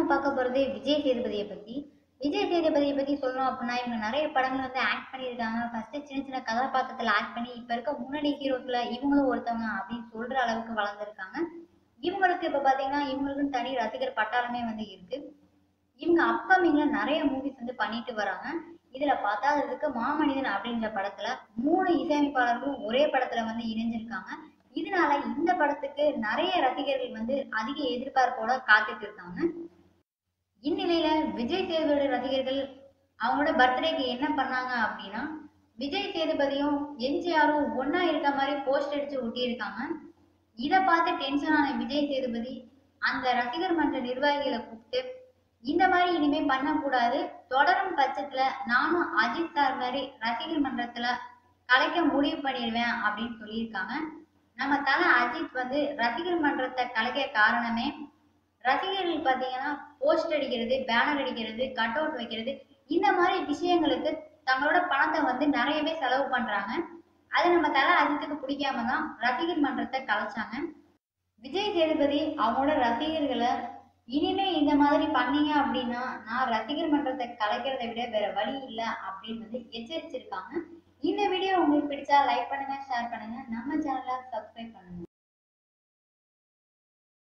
பார்க்க போகிறது விஜய் சேதுபதியை பற்றி விஜய் சேதுபதியை பற்றி சொல்லணும் அப்படின்னா இவங்க நிறைய படங்கள் வந்து ஆக்ட் பண்ணியிருக்காங்க ஃபஸ்ட்டு சின்ன சின்ன கதாபாத்திரத்தில் ஆக்ட் பண்ணி இப்போ இருக்க முன்னணி ஹீரோஸில் இவங்களும் ஒருத்தவங்க அப்படின்னு சொல்கிற அளவுக்கு வளர்ந்துருக்காங்க இவங்களுக்கு இப்போ பார்த்தீங்கன்னா இவங்களுக்குன்னு தனி ரசிகர் பட்டாளமே வந்து இருக்குது இவங்க அப்கமிங்கில் நிறைய மூவிஸ் வந்து பண்ணிட்டு வராங்க இதில் பத்தாததுக்கு மாமனிதன் அப்படின்ற படத்தில் மூணு இசையமைப்பாளர்களும் ஒரே படத்தில் வந்து இணைஞ்சிருக்காங்க இதனால இந்த படத்துக்கு நிறைய ரசிகர்கள் வந்து அதிக எதிர்பார்ப்போட காத்துட்டு இருக்காங்க இந்நிலையில விஜய் சேதுபதி ரசிகர்கள் அவங்களோட பர்த்டேக்கு என்ன பண்ணாங்க அப்படின்னா விஜய் சேதுபதியும் எம்ஜிஆரும் ஒண்ணா இருக்க மாதிரி போஸ்ட் அடிச்சு ஒட்டியிருக்காங்க இதை பார்த்து டென்ஷன் ஆன விஜய் சேதுபதி அந்த ரசிகர் மன்ற நிர்வாகிகளை கூப்பிட்டு இந்த மாதிரி இனிமே பண்ணக்கூடாது தொடரும் பட்சத்துல நானும் அஜித் சார் மாதிரி ரசிகர் மன்றத்துல கலைக்க முடிவு பண்ணிடுவேன் அப்படின்னு சொல்லியிருக்காங்க நம்ம தலை அஜித் வந்து ரசிகர் மன்றத்தை கலைக்க காரணமே ரசிகர்கள் பார்த்தீங்கன்னா போஸ்ட் அடிக்கிறது பேனர் அடிக்கிறது கட் அவுட் வைக்கிறது இந்த மாதிரி விஷயங்களுக்கு தங்களோட பணத்தை வந்து நிறையவே செலவு பண்றாங்க அது நம்ம தலை அஜித்துக்கு பிடிக்காம தான் ரசிகர் மன்றத்தை கலைச்சாங்க விஜய் சேதுபதி அவங்களோட ரசிகர்களை இனிமே இந்த மாதிரி பண்ணீங்க அப்படின்னா நான் ரசிகர் மன்றத்தை கலைக்கிறதை விட வேற வழி இல்லை அப்படின்னு வந்து எச்சரிச்சிருக்காங்க இந்த வீடியோ உங்களுக்கு பிடிச்சா லைக் பண்ணுங்க ஷேர் பண்ணுங்க நம்ம சேனலை சப்ஸ்கிரைப் பண்ணுங்க